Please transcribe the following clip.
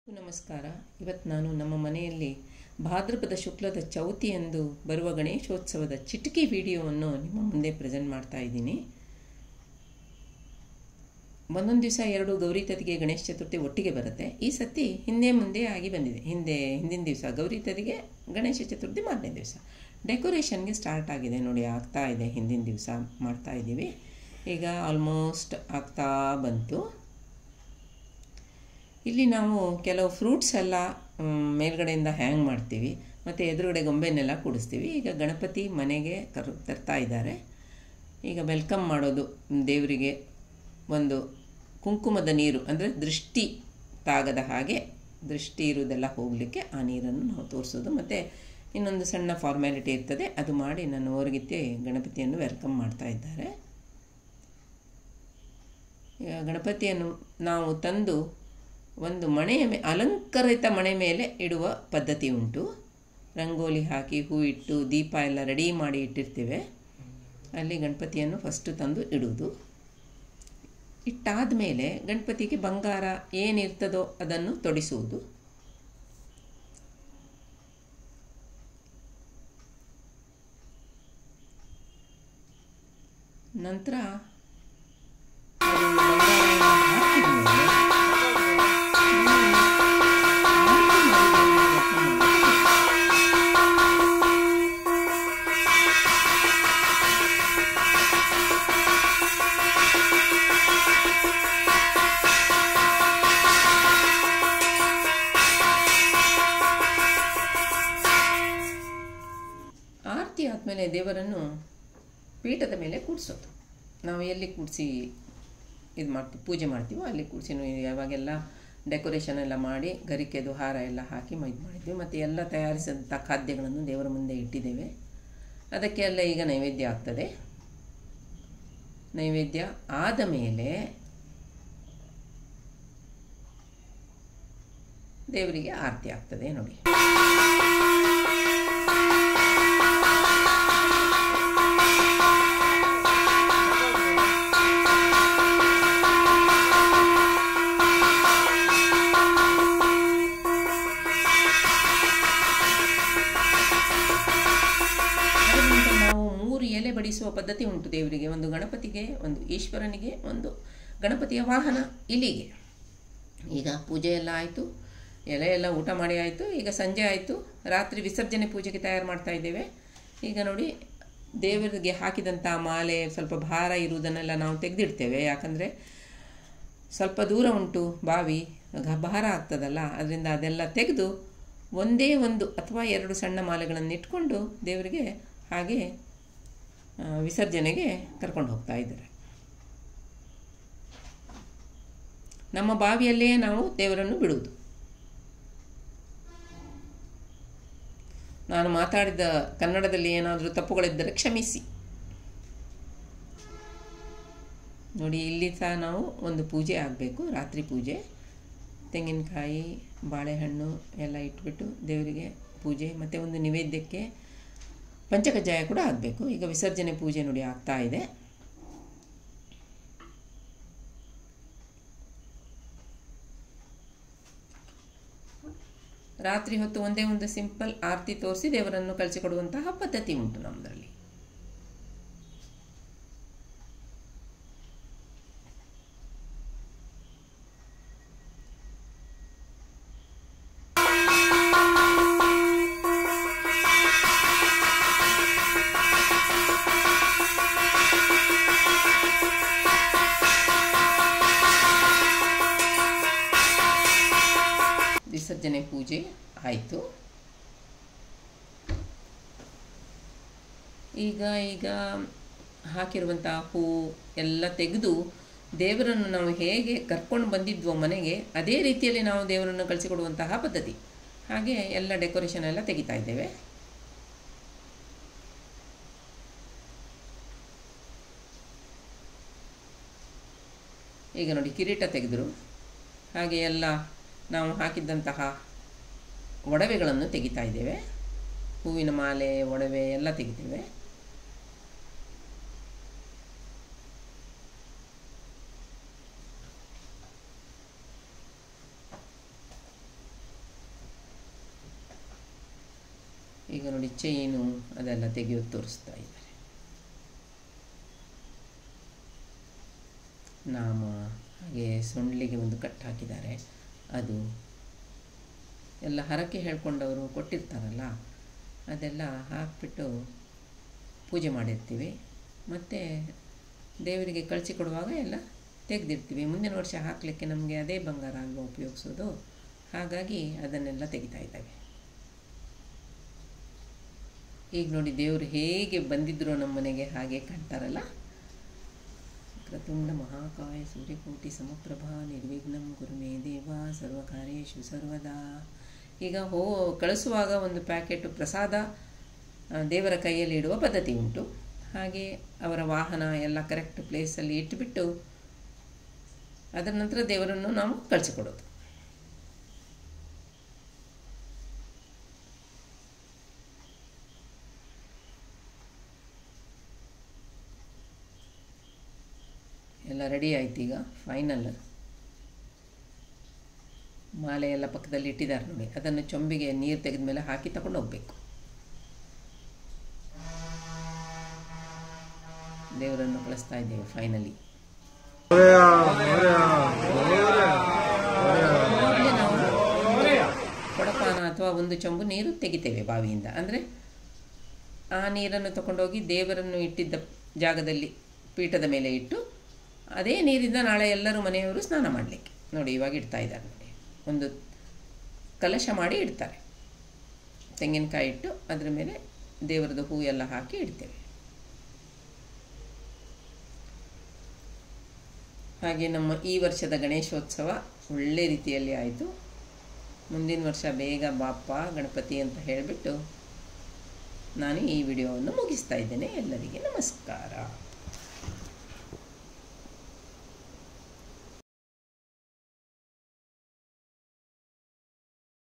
ನಮಸ್ಕಾರ ಇವತ್ತು ನಾನು ನಮ್ಮ ಮನೆಯಲ್ಲಿ ಭಾದ್ರಪದ ಶುಕ್ಲದ ಚೌತಿಯಂದು ಬರುವ ಗಣೇಶೋತ್ಸವದ ಚಿಟಕಿ ವಿಡಿಯೋವನ್ನು ನಿಮ್ಮ ಮುಂದೆ ಪ್ರೆಸೆಂಟ್ ಮಾಡ್ತಾ ಇದ್ದೀನಿ ಒಂದೊಂದು ದಿವಸ ಎರಡು ಗೌರಿ ತದಿಗೆ ಗಣೇಶ ಚತುರ್ಥಿ ಒಟ್ಟಿಗೆ ಬರುತ್ತೆ ಈ ಸತಿ ಹಿಂದೆ ಮುಂದೆ ಆಗಿ ಬಂದಿದೆ ಹಿಂದೆ ಹಿಂದಿನ ದಿವಸ ಗೌರಿ ತದಿಗೆ ಗಣೇಶ ಚತುರ್ಥಿ ಮಾರನೇ ದಿವಸ ಡೆಕೋರೇಷನ್ಗೆ ಸ್ಟಾರ್ಟ್ ಆಗಿದೆ ನೋಡಿ ಆಗ್ತಾ ಇದೆ ಹಿಂದಿನ ದಿವಸ ಮಾಡ್ತಾ ಇದ್ದೀವಿ ಈಗ ಆಲ್ಮೋಸ್ಟ್ ಆಗ್ತಾ ಬಂತು ಇಲ್ಲಿ ನಾವು ಕೆಲವು ಫ್ರೂಟ್ಸ್ ಎಲ್ಲ ಮ್, ಮೇಲ್ಗಡೆಯಿಂದ ಹ್ಯಾಂಗ್ ಮಾಡ್ತೀವಿ ಮತ್ತು ಎದುರುಗಡೆ ಗೊಂಬೆನೆಲ್ಲ ಕೂಡಿಸ್ತೀವಿ ಈಗ ಗಣಪತಿ ಮನೆಗೆ ಕರ್ ತರ್ತಾ ಇದ್ದಾರೆ ಈಗ ವೆಲ್ಕಮ್ ಮಾಡೋದು ದೇವರಿಗೆ ಒಂದು ಕುಂಕುಮದ ನೀರು ಅಂದರೆ ದೃಷ್ಟಿ ತಾಗದ ಹಾಗೆ ದೃಷ್ಟಿ ಇರುವುದೆಲ್ಲ ಹೋಗಲಿಕ್ಕೆ ಆ ನೀರನ್ನು ನಾವು ತೋರಿಸೋದು ಮತ್ತು ಇನ್ನೊಂದು ಸಣ್ಣ ಫಾರ್ಮ್ಯಾಲಿಟಿ ಇರ್ತದೆ ಅದು ಮಾಡಿ ನನ್ನ ಓರಗಿತ್ತೆ ಗಣಪತಿಯನ್ನು ವೆಲ್ಕಮ್ ಮಾಡ್ತಾ ಇದ್ದಾರೆ ಈಗ ಗಣಪತಿಯನ್ನು ನಾವು ತಂದು ಒಂದು ಮಣೆಯ ಮೇ ಅಲಂಕರಿತ ಮಣೆ ಮೇಲೆ ಇಡುವ ಪದ್ಧತಿ ಉಂಟು ರಂಗೋಲಿ ಹಾಕಿ ಹೂ ಇಟ್ಟು ದೀಪ ಎಲ್ಲ ರೆಡಿ ಮಾಡಿ ಇಟ್ಟಿರ್ತೇವೆ ಅಲ್ಲಿ ಗಣಪತಿಯನ್ನು ಫಸ್ಟು ತಂದು ಇಡುವುದು ಇಟ್ಟಾದ ಮೇಲೆ ಗಣಪತಿಗೆ ಬಂಗಾರ ಏನಿರ್ತದೋ ಅದನ್ನು ತೊಡಿಸುವುದು ನಂತರ ಅದು ಬಂಗಾರವನ್ನು ಹಾಕಿದ ಮೇಲೆ ಆರತಿ ಆದಮೇಲೆ ದೇವರನ್ನು ಪೀಠದ ಮೇಲೆ ಕೂಡಿಸೋದು ನಾವು ಎಲ್ಲಿ ಕೂಡಿಸಿ ಇದು ಮಾಡ್ತೀವಿ ಪೂಜೆ ಮಾಡ್ತೀವೋ ಅಲ್ಲಿ ಕೂಡಿಸಿ ಯಾವಾಗೆಲ್ಲ ಡೆಕೋರೇಷನ್ ಎಲ್ಲ ಮಾಡಿ ಗರಿಕೆದು ಹಾರ ಎಲ್ಲ ಹಾಕಿ ಇದು ಮಾಡಿದ್ವಿ ಮತ್ತು ಎಲ್ಲ ತಯಾರಿಸಿದಂಥ ಖಾದ್ಯಗಳನ್ನು ದೇವರ ಮುಂದೆ ಇಟ್ಟಿದ್ದೇವೆ ಅದಕ್ಕೆ ಎಲ್ಲ ಈಗ ನೈವೇದ್ಯ ಆಗ್ತದೆ ನೈವೇದ್ಯ ಆದ ಮೇಲೆ ದೇವರಿಗೆ ಆರತಿ ಆಗ್ತದೆ ನೋಡಿ ಅದರ ನಂತರ ನಾವು ಮೂರು ಎಲೆ ಬಡಿಸುವ ಪದ್ಧತಿ ಉಂಟು ದೇವರಿಗೆ ಒಂದು ಗಣಪತಿಗೆ ಒಂದು ಈಶ್ವರನಿಗೆ ಒಂದು ಗಣಪತಿಯ ವಾಹನ ಇಲಿಗೆ ಈಗ ಪೂಜೆ ಎಲ್ಲ ಆಯಿತು ಎಲೆ ಎಲ್ಲ ಊಟ ಮಾಡಿ ಆಯಿತು ಈಗ ಸಂಜೆ ಆಯಿತು ರಾತ್ರಿ ವಿಸರ್ಜನೆ ಪೂಜೆಗೆ ತಯಾರು ಮಾಡ್ತಾ ಇದ್ದೇವೆ ಈಗ ನೋಡಿ ದೇವರಿಗೆ ಹಾಕಿದಂಥ ಮಾಲೆ ಸ್ವಲ್ಪ ಭಾರ ಇರುವುದನ್ನೆಲ್ಲ ನಾವು ತೆಗೆದಿಡ್ತೇವೆ ಯಾಕಂದರೆ ಸ್ವಲ್ಪ ದೂರ ಉಂಟು ಬಾವಿ ಆಗ ಭಾರ ಆಗ್ತದಲ್ಲ ಅದರಿಂದ ಅದೆಲ್ಲ ತೆಗೆದು ಒಂದೇ ಒಂದು ಅಥವಾ ಎರಡು ಸಣ್ಣ ಮಾಲೆಗಳನ್ನು ಇಟ್ಕೊಂಡು ದೇವರಿಗೆ ಹಾಗೆ ಆ, ವಿಸರ್ಜನೆಗೆ ಕರ್ಕೊಂಡು ಹೋಗ್ತಾ ಇದ್ದಾರೆ ನಮ್ಮ ಬಾವಿಯಲ್ಲೇ ನಾವು ದೇವರನ್ನು ಬಿಡುವುದು ನಾನು ಮಾತಾಡಿದ ಕನ್ನಡದಲ್ಲಿ ಏನಾದರೂ ತಪ್ಪುಗಳಿದ್ದರೆ ಕ್ಷಮಿಸಿ ನೋಡಿ ಇಲ್ಲಿ ಸಹ ನಾವು ಒಂದು ಪೂಜೆ ಆಗಬೇಕು ರಾತ್ರಿ ಪೂಜೆ ತೆಂಗಿನಕಾಯಿ ಬಾಳೆಹಣ್ಣು ಎಲ್ಲ ಇಟ್ಬಿಟ್ಟು ದೇವರಿಗೆ ಪೂಜೆ ಮತ್ತು ಒಂದು ನೈವೇದ್ಯಕ್ಕೆ ಪಂಚಕಜ್ಜಾಯ ಕೂಡ ಆಗಬೇಕು ಈಗ ವಿಸರ್ಜನೆ ಪೂಜೆ ನೋಡಿ ಆಗ್ತಾ ಇದೆ ರಾತ್ರಿ ಹೊತ್ತು ಒಂದೇ ಒಂದು ಸಿಂಪಲ್ ಆರತಿ ತೋರಿಸಿ ದೇವರನ್ನು ಕಳಿಸಿಕೊಡುವಂತಹ ಪದ್ಧತಿ ಉಂಟು ನಮ್ಮದರಲ್ಲಿ ವಿಸರ್ಜನೆ ಪೂಜೆ ಆಯಿತು ಈಗ ಈಗ ಹಾಕಿರುವಂಥ ಹೂ ಎಲ್ಲ ತೆಗೆದು ದೇವರನ್ನು ನಾವು ಹೇಗೆ ಕರ್ಕೊಂಡು ಬಂದಿದ್ವೋ ಮನೆಗೆ ಅದೇ ರೀತಿಯಲ್ಲಿ ನಾವು ದೇವರನ್ನು ಕಳಿಸಿಕೊಡುವಂತಹ ಪದ್ಧತಿ ಹಾಗೆ ಎಲ್ಲ ಡೆಕೋರೇಷನ್ ಎಲ್ಲ ತೆಗಿತಾ ಇದ್ದೇವೆ ಈಗ ನೋಡಿ ಕಿರೀಟ ತೆಗೆದರು ಹಾಗೆ ಎಲ್ಲ ನಾವು ಹಾಕಿದ್ದಂತಹ ಒಡವೆಗಳನ್ನು ತೆಗಿತಾ ಇದ್ದೇವೆ ಹೂವಿನ ಮಾಲೆ ಒಡವೆ ಎಲ್ಲ ತೆಗಿತೇವೆ ಈಗ ನೋಡಿ ಚೈನು ಅದೆಲ್ಲ ತೆಗೆಯೋದು ತೋರಿಸ್ತಾ ಇದ್ದಾರೆ ನಾಮ ಹಾಗೆ ಸೊಂಡ್ಲಿಗೆ ಒಂದು ಕಟ್ ಹಾಕಿದ್ದಾರೆ ಅದು ಎಲ್ಲ ಹರಕೆ ಹೇಳ್ಕೊಂಡವರು ಕೊಟ್ಟಿರ್ತಾರಲ್ಲ ಅದೆಲ್ಲ ಹಾಕಿಬಿಟ್ಟು ಪೂಜೆ ಮಾಡಿರ್ತೀವಿ ಮತ್ತು ದೇವರಿಗೆ ಕಳಿಸಿ ಕೊಡುವಾಗ ಎಲ್ಲ ತೆಗೆದಿರ್ತೀವಿ ಮುಂದಿನ ವರ್ಷ ಹಾಕಲಿಕ್ಕೆ ನಮಗೆ ಅದೇ ಬಂಗಾರ ಅಲ್ವಾ ಉಪಯೋಗಿಸೋದು ಹಾಗಾಗಿ ಅದನ್ನೆಲ್ಲ ತೆಗಿತಾ ಇದ್ದಾವೆ ಈಗ ನೋಡಿ ದೇವರು ಹೇಗೆ ಬಂದಿದ್ರು ನಮ್ಮ ಮನೆಗೆ ಹಾಗೆ ಕಾಣ್ತಾರಲ್ಲ ಕ್ರತುಂಡ ಮಹಾಕಾಯ ಸೂರ್ಯಕೋಟಿ ಸಮಪ್ರಭಾ ನಿರ್ವಿಘ್ನಂ ಗುರುಮೇ ದೇವ ಸರ್ವಕಾರ್ಯೇಶು ಸರ್ವದಾ ಈಗ ಹೋ ಕಳಿಸುವಾಗ ಒಂದು ಪ್ಯಾಕೆಟ್ ಪ್ರಸಾದ ಆ, ದೇವರ ಕೈಯಲ್ಲಿ ಇಡುವ ಪದ್ಧತಿ ಉಂಟು ಹಾಗೆ ಅವರ ವಾಹನ ಎಲ್ಲ ಕರೆಕ್ಟ್ ಪ್ಲೇಸಲ್ಲಿ ಇಟ್ಟುಬಿಟ್ಟು ಅದರ ನಂತರ ದೇವರನ್ನು ನಾವು ಕಳಿಸಿಕೊಡೋದು ಎಲ್ಲ ರೆಡಿ ಆಯ್ತು ಈಗ ಫೈನಲ್ ಮಾಲೆ ಎಲ್ಲ ಪಕ್ಕದಲ್ಲಿ ಇಟ್ಟಿದ್ದಾರೆ ನೋಡಿ ಅದನ್ನು ಚೊಂಬಿಗೆ ನೀರು ತೆಗೆದ ಮೇಲೆ ಹಾಕಿ ತಗೊಂಡು ಹೋಗಬೇಕು ದೇವರನ್ನು ಕಳಿಸ್ತಾ ಇದ್ದೇವೆ ಫೈನಲಿ ಮೊದಲೇ ನಾವು ಕೊಡಪಾನ ಅಥವಾ ಒಂದು ಚೊಂಬು ನೀರು ತೆಗಿತೇವೆ ಬಾವಿಯಿಂದ ಅಂದರೆ ಆ ನೀರನ್ನು ತಗೊಂಡೋಗಿ ದೇವರನ್ನು ಇಟ್ಟಿದ್ದ ಜಾಗದಲ್ಲಿ ಪೀಠದ ಮೇಲೆ ಇಟ್ಟು ಅದೇ ನೀರಿಂದ ನಾಳೆ ಎಲ್ಲರೂ ಮನೆಯವರು ಸ್ನಾನ ಮಾಡಲಿಕ್ಕೆ ನೋಡಿ ಇವಾಗ ಇಡ್ತಾ ಇದ್ದಾರೆ ನೋಡಿ ಒಂದು ಕಲಶ ಮಾಡಿ ಇಡ್ತಾರೆ ತೆಂಗಿನಕಾಯಿ ಇಟ್ಟು ಅದರ ಮೇಲೆ ದೇವರದ್ದು ಹೂ ಎಲ್ಲ ಹಾಕಿ ಇಡ್ತೇವೆ ಹಾಗೆ ನಮ್ಮ ಈ ವರ್ಷದ ಗಣೇಶೋತ್ಸವ ಒಳ್ಳೆ ರೀತಿಯಲ್ಲಿ ಆಯಿತು ಮುಂದಿನ ವರ್ಷ ಬೇಗ ಬಾಪ್ಪ ಗಣಪತಿ ಅಂತ ಹೇಳಿಬಿಟ್ಟು ನಾನು ಈ ವಿಡಿಯೋವನ್ನು ಮುಗಿಸ್ತಾ ಇದ್ದೇನೆ ಎಲ್ಲರಿಗೆ ನಮಸ್ಕಾರ